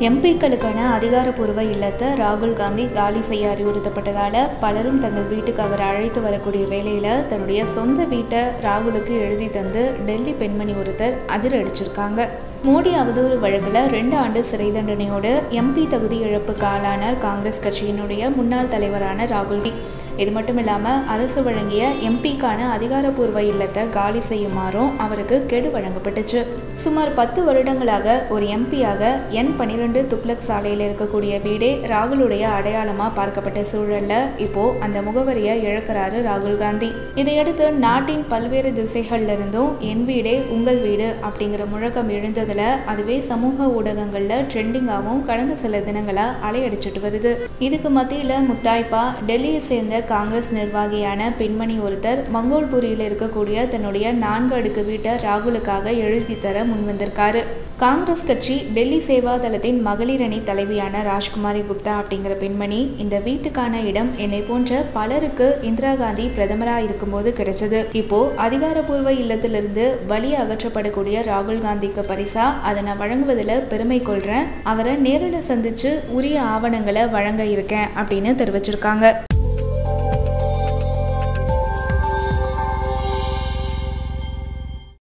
எம்பிக்களுக்கான அதிகாரப்பூர்வ இல்லத்தை ராகுல் காந்தி காலி செய்ய அறிவுறுத்தப்பட்டதால பலரும் தங்கள் வீட்டுக்கு அவர் அழைத்து வரக்கூடிய வேளையில தன்னுடைய சொந்த வீட்டை ராகுலுக்கு எழுதி தந்து டெல்லி பெண்மணி ஒருத்தர் அதிரடிச்சிருக்காங்க மோடி அவதூறு வழக்கில் ரெண்டு ஆண்டு சிறை தண்டனையோடு எம்பி தகுதி இழப்புக்கு ஆளானார் காங்கிரஸ் கட்சியினுடைய முன்னாள் தலைவரான ராகுல் டி இது மட்டும் இல்லாமல் அரசு வழங்கிய எம்பிக்கான அதிகாரப்பூர்வ இல்லத்தை காலி செய்யுமாறும் அவருக்கு கெடு வழங்கப்பட்டுச்சு சுமார் பத்து வருடங்களாக ஒரு எம்பியாக என் பன்னிரெண்டு துக்ளக் சாலையில் இருக்கக்கூடிய வீடே ராகுலுடைய அடையாளமாக பார்க்கப்பட்ட சூழல்ல இப்போ அந்த முகவரியை இழக்கிறாரு ராகுல் காந்தி இதையடுத்து நாட்டின் பல்வேறு திசைகள்ல இருந்தும் என் வீடே உங்கள் வீடு அப்படிங்கிற முழக்கம் எழுந்ததுல அதுவே சமூக ஊடகங்கள்ல ட்ரெண்டிங்காகவும் கடந்த சில தினங்களா அலையடிச்சிட்டு வருது இதுக்கு மத்தியில முத்தாய்ப்பா டெல்லியை சேர்ந்த காங்கிரஸ் நிர்வாகியான பெண்மணி ஒருத்தர் மங்கோல்பூரியில் இருக்கக்கூடிய தன்னுடைய நான்கு அடுக்கு வீட்டை ராகுலுக்காக எழுதி தர முன்வந்திருக்காரு காங்கிரஸ் கட்சி டெல்லி சேவா தளத்தின் மகளிர் அணி தலைவியான ராஜ்குமாரி குப்தா அப்படிங்கிற பெண்மணி இந்த வீட்டுக்கான இடம் என்னை போன்ற பலருக்கு இந்திரா காந்தி பிரதமராக இருக்கும்போது கிடைச்சது இப்போ அதிகாரப்பூர்வ இல்லத்திலிருந்து வழி அகற்றப்படக்கூடிய ராகுல் காந்திக்கு பரிசா அதை நான் வழங்குவதில் பெருமை கொள்றேன் அவரை நேரில் சந்திச்சு உரிய ஆவணங்களை வழங்க இருக்கேன் அப்படின்னு தெரிவிச்சிருக்காங்க